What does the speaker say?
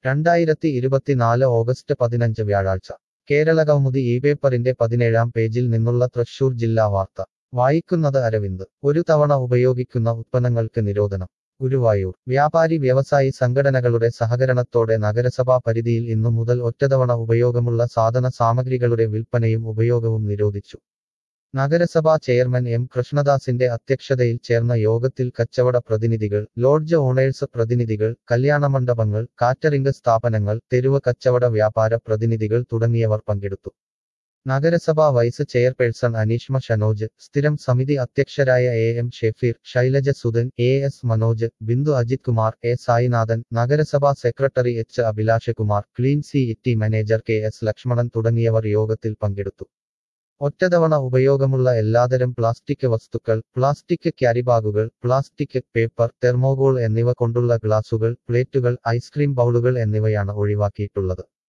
രണ്ടായിരത്തി ഇരുപത്തിനാല് ഓഗസ്റ്റ് പതിനഞ്ച് വ്യാഴാഴ്ച കേരളകൗമുദി ഈ പേപ്പറിന്റെ പതിനേഴാം പേജിൽ നിന്നുള്ള തൃശൂർ ജില്ലാ വാർത്ത വായിക്കുന്നത് അരവിന്ദ് ഒരു തവണ ഉപയോഗിക്കുന്ന ഉത്പന്നങ്ങൾക്ക് നിരോധനം ഗുരുവായൂർ വ്യാപാരി വ്യവസായി സംഘടനകളുടെ സഹകരണത്തോടെ നഗരസഭാ പരിധിയിൽ ഇന്നു മുതൽ ഒറ്റതവണ ഉപയോഗമുള്ള സാധന സാമഗ്രികളുടെ വിൽപ്പനയും ഉപയോഗവും നിരോധിച്ചു നഗരസഭാ ചെയർമാൻ എം കൃഷ്ണദാസിന്റെ അധ്യക്ഷതയിൽ ചേർന്ന യോഗത്തിൽ കച്ചവട പ്രതിനിധികൾ ലോഡ്ജ് ഓണേഴ്സ് പ്രതിനിധികൾ കല്യാണമണ്ഡപങ്ങൾ കാറ്ററിംഗ് സ്ഥാപനങ്ങൾ തെരുവ് കച്ചവട വ്യാപാര പ്രതിനിധികൾ തുടങ്ങിയവർ പങ്കെടുത്തു നഗരസഭാ വൈസ് ചെയർപേഴ്സൺ അനീഷ്മ ഷനോജ് സ്ഥിരം സമിതി അധ്യക്ഷരായ A M Shefeer Shailaja Sudhan A S Manoj Bindu Ajith Kumar A Sainathan നഗരസഭാ secretary H Abhilash Kumar clean city manager K S Lakshmanan തുടങ്ങിയവർ യോഗത്തിൽ പങ്കെടുത്തു ഒറ്റതവണ ഉപയോഗമുള്ള എല്ലാതരം പ്ലാസ്റ്റിക് വസ്തുക്കൾ പ്ലാസ്റ്റിക് ക്യാരിബാഗുകൾ പ്ലാസ്റ്റിക് പേപ്പർ തെർമോകോൾ എന്നിവ കൊണ്ടുള്ള ഗ്ലാസുകൾ പ്ലേറ്റുകൾ ഐസ്ക്രീം ബൗളുകൾ എന്നിവയാണ് ഒഴിവാക്കിയിട്ടുള്ളത്